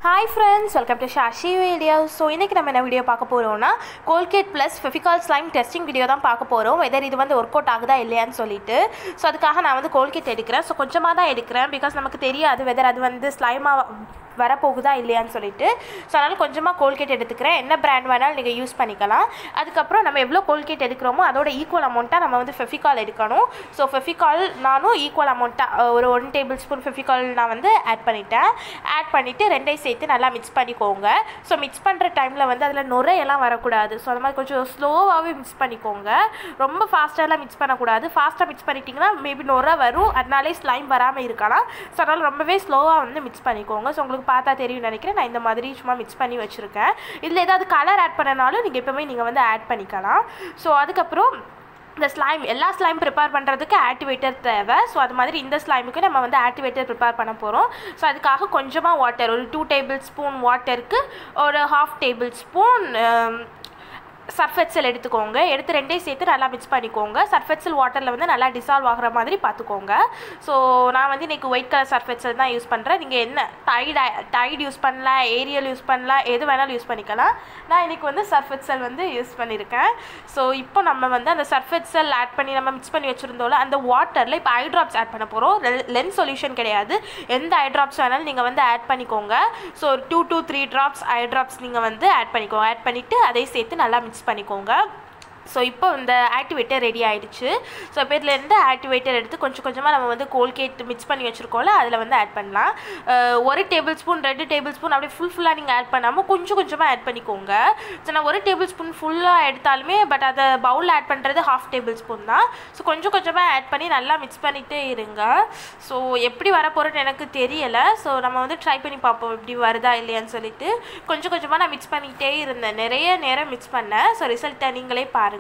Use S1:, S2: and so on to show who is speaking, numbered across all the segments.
S1: hi friends welcome to Shashi video so இன்றைக்கி நம்ம என்ன வீடியோ பார்க்க போகிறோம்னா Colgate plus Fevicol slime testing video தான் பார்க்க போகிறோம் வெதர் இது வந்து ஒர்க் அவுட் ஆகுதா இல்லையான்னு சொல்லிட்டு ஸோ அதுக்காக நான் வந்து கோல்கேட் எடுக்கிறேன் ஸோ கொஞ்சமாக தான் எடுக்கிறேன் பிகாஸ் நமக்கு தெரியாது வெதர் அது வந்து ஸ்லைமாக வரப்போகுதா இல்லையான்னு சொல்லிட்டு ஸோ அதனால் கொஞ்சமாக கோல்கேட் எடுத்துக்கிறேன் என்ன பிராண்ட் வேணாலும் நீங்கள் யூஸ் பண்ணிக்கலாம் அதுக்கப்புறம் நம்ம எவ்வளோ கோல்கேட் எடுக்கிறோமோ அதோட ஈக்குவல் அமௌண்ட்டாக நம்ம வந்து ஃபெஃபிகால் எடுக்கணும் ஸோ ஃபெஃபிகால் நானும் ஈக்குவல் அமௌண்ட்டாக ஒரு ஒன் டேபிள் ஸ்பூன் ஃபெஃபிகால் நான் வந்து ஆட் பண்ணிட்டேன் ஆட் பண்ணிவிட்டு ரெண்டையும் சேர்த்து நல்லா மிக்ஸ் பண்ணிக்கோங்க ஸோ மிக்ஸ் பண்ணுற டைமில் வந்து அதில் நுரையெல்லாம் வரக்கூடாது ஸோ அந்த மாதிரி கொஞ்சம் ஸ்லோவாகவே மிக்ஸ் பண்ணிக்கோங்க ரொம்ப ஃபாஸ்ட்டாலாம் மிக்ஸ் பண்ணக்கூடாது ஃபாஸ்ட்டாக மிக்ஸ் பண்ணிட்டீங்கன்னா மேபி நுரை வரும் அதனாலே ஸ்லைம் வராமல் இருக்கலாம் ஸோ அதனால் ரொம்பவே ஸ்லோவாக வந்து மிக்ஸ் பண்ணிக்கோங்க ஸோ உங்களுக்கு பார்த்தா தெரியும் நினைக்கிறேன் நான் இந்த மாதிரி சும்மா மிக்ஸ் பண்ணி வச்சுருக்கேன் இதில் ஏதாவது கலர் ஆட் பண்ணனாலும் நீங்கள் எப்போவுமே நீங்கள் வந்து ஆட் பண்ணிக்கலாம் ஸோ அதுக்கப்புறம் இந்த ஸ்லைம் எல்லா ஸ்லைம் ப்ரிப்பேர் பண்ணுறதுக்கு ஆக்டிவேட்டர் தேவை ஸோ அது மாதிரி இந்த ஸ்லைமுக்கு நம்ம வந்து ஆக்டிவேட்டர் ப்ரிப்பேர் பண்ண போகிறோம் ஸோ அதுக்காக கொஞ்சமாக வாட்டர் ஒரு டூ டேபிள் ஸ்பூன் வாட்டருக்கு ஒரு ஹாஃப் டேபிள் ஸ்பூன் சர்ஃபெக்சல் எடுத்துக்கோங்க எடுத்து ரெண்டையும் சேர்த்து நல்லா மிக்ஸ் பண்ணிக்கோங்க சர்ஃபெக்சல் வாட்டரில் வந்து நல்லா டிசால்வ் ஆகிற மாதிரி பார்த்துக்கோங்க ஸோ நான் வந்து இன்றைக்கி ஒயிட் கலர் சர்ஃபெக்சல் தான் யூஸ் பண்ணுறேன் நீங்கள் என்ன டைட் டைட் யூஸ் பண்ணலாம் ஏரியல் யூஸ் பண்ணலாம் எது வேணாலும் யூஸ் பண்ணிக்கலாம் நான் இன்றைக்கி வந்து சர்ஃபெக்சல் வந்து யூஸ் பண்ணியிருக்கேன் ஸோ இப்போ நம்ம வந்து அந்த சர்ஃபெக்சல் ஆட் பண்ணி நம்ம மிக்ஸ் பண்ணி வச்சுருந்தோம்ல அந்த வாட்டரில் இப்போ ஐ ட்ராப்ஸ் ஆட் பண்ண போகிறோம் லென்ஸ் சொல்யூஷன் கிடையாது எந்த ஐ ட்ராப்ஸ் வேணாலும் நீங்கள் வந்து ஆட் பண்ணிக்கோங்க ஸோ ஒரு டூ டூ த்ரீ ட்ராப்ஸ் ஐ ட்ராப்ஸ் நீங்கள் வந்து ஆட் பண்ணிக்கோங்க ஆட் பண்ணிவிட்டு அதை சேர்த்து நல்லா மிக்ஸ் பண்ணிக்கோங்க ஸோ இப்போ இந்த ஆக்டிவேட்டர் ரெடி ஆகிடுச்சு ஸோ இப்போ இதுலேருந்து ஆக்டிவேட்டர் எடுத்து கொஞ்சம் கொஞ்சமாக நம்ம வந்து கோல்கேட் மிக்ஸ் பண்ணி வச்சுருக்கோம்ல அதில் வந்து ஆட் பண்ணலாம் ஒரு டேபிள் ஸ்பூன் ரெண்டு டேபிள் ஸ்பூன் அப்படியே ஃபுல் ஃபுல்லாக நீங்கள் ஆட் பண்ணாமல் கொஞ்சம் கொஞ்சமாக ஆட் பண்ணிக்கோங்க ஸோ நான் ஒரு டேபிள் ஸ்பூன் ஃபுல்லாக எடுத்தாலுமே பட் அதை பவுலில் ஆட் பண்ணுறது ஹாஃப் டேபிள் ஸ்பூன் தான் ஸோ கொஞ்சம் கொஞ்சமாக ஆட் பண்ணி நல்லா மிக்ஸ் பண்ணிகிட்டே இருங்க ஸோ எப்படி வரப்போகிறேன்னு எனக்கு தெரியலை ஸோ நம்ம வந்து ட்ரை பண்ணி பார்ப்போம் எப்படி வருதா இல்லையான்னு சொல்லிட்டு கொஞ்சம் கொஞ்சமாக நான் மிக்ஸ் பண்ணிக்கிட்டே இருந்தேன் நிறைய நேரம் மிக்ஸ் பண்ணேன் ஸோ ரிசல்ட்டை நீங்களே பாருங்கள்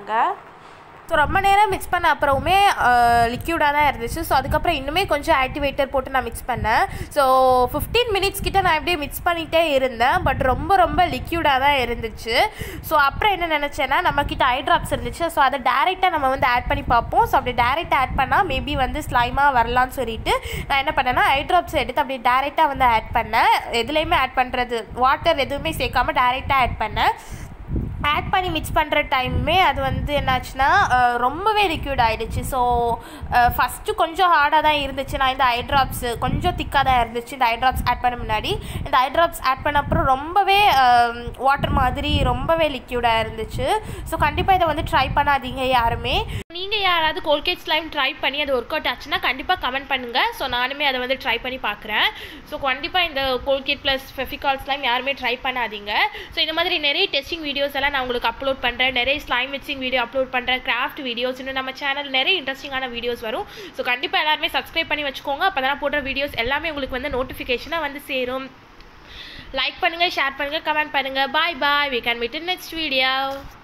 S1: ஸோ ரொம்ப நேரம் மிக்ஸ் பண்ண அப்புறமே லிக்யூடாக தான் இருந்துச்சு ஸோ அதுக்கப்புறம் இன்னுமே கொஞ்சம் ஆக்டிவேட்டர் போட்டு நான் மிக்ஸ் பண்ணேன் ஸோ ஃபிஃப்டீன் மினிட்ஸ் கிட்ட நான் இப்படியே மிக்ஸ் பண்ணிகிட்டே இருந்தேன் பட் ரொம்ப ரொம்ப லிக்யூடாக தான் இருந்துச்சு ஸோ அப்புறம் என்ன நினச்சேன்னா நம்மக்கிட்ட ஐ ட்ராப்ஸ் இருந்துச்சு ஸோ அதை டேரெக்டாக நம்ம வந்து ஆட் பண்ணி பார்ப்போம் ஸோ அப்படி டேரெக்டாக ஆட் பண்ணால் மேபி வந்து ஸ்லைமாக வரலான்னு சொல்லிட்டு நான் என்ன பண்ணேன்னா ஐ ட்ராப்ஸ் எடுத்து அப்படி டேரெக்டாக வந்து ஆட் பண்ணேன் எதுலேயுமே ஆட் பண்ணுறது வாட்டர் எதுவுமே சேர்க்காம டேரெக்டாக ஆட் பண்ணேன் ஆட் பண்ணி மிக்ஸ் பண்ணுற டைமுமே அது வந்து என்னாச்சுன்னா ரொம்பவே லிக்யூட் ஆகிடுச்சு ஸோ ஃபஸ்ட்டு கொஞ்சம் ஹார்டாக தான் இருந்துச்சு நான் இந்த ஐ ட்ராப்ஸு கொஞ்சம் திக்காக தான் இருந்துச்சு இந்த ஐ ட்ராப்ஸ் ஆட் பண்ண முன்னாடி இந்த ஐ ட்ராப்ஸ் ஆட் பண்ண அப்புறம் ரொம்பவே வாட்டர் மாதிரி ரொம்பவே லிக்யூடாக இருந்துச்சு ஸோ கண்டிப்பாக இதை வந்து ட்ரை பண்ணாதீங்க யாருமே நீங்கள் யாராவது கோல்கேட் ஸ்லைம் ட்ரை பண்ணி அது ஒர்க் அவுட் ஆச்சுன்னா கண்டிப்பாக கமெண்ட் பண்ணுங்கள் ஸோ நானுமே அதை வந்து ட்ரை பண்ணி பார்க்குறேன் ஸோ கண்டிப்பாக இந்த கோல்கேட் ப்ளஸ் ஃபெஃபிகால் ஸ்லைம் யாருமே ட்ரை பண்ணாதீங்க ஸோ இந்த மாதிரி நிறைய டெஸ்டிங் வீடியோஸ் எல்லாம் நான் உங்களுக்கு அப்லோட் பண்ணுறேன் நிறைய ஸ்லைம் மிக்சிங் வீடியோ அப்லோட் பண்ணுறேன் கிராஃப்ட் வீடியோஸ் இன்னும் நம்ம சேனல் நிறைய இன்ட்ரெஸ்டிங்கான வீடியோஸ் வரும் ஸோ கண்டிப்பாக எல்லாருமே சப்ஸ்கிரைப் பண்ணி வச்சுக்கோங்க அப்போ தான் போடுற வீடியோஸ் எல்லாமே உங்களுக்கு வந்து நோட்டிஃபிகேஷனாக வந்து சேரும் லைக் பண்ணுங்கள் ஷேர் பண்ணுங்கள் கமெண்ட் பண்ணுங்கள் bye bye we can meet in next video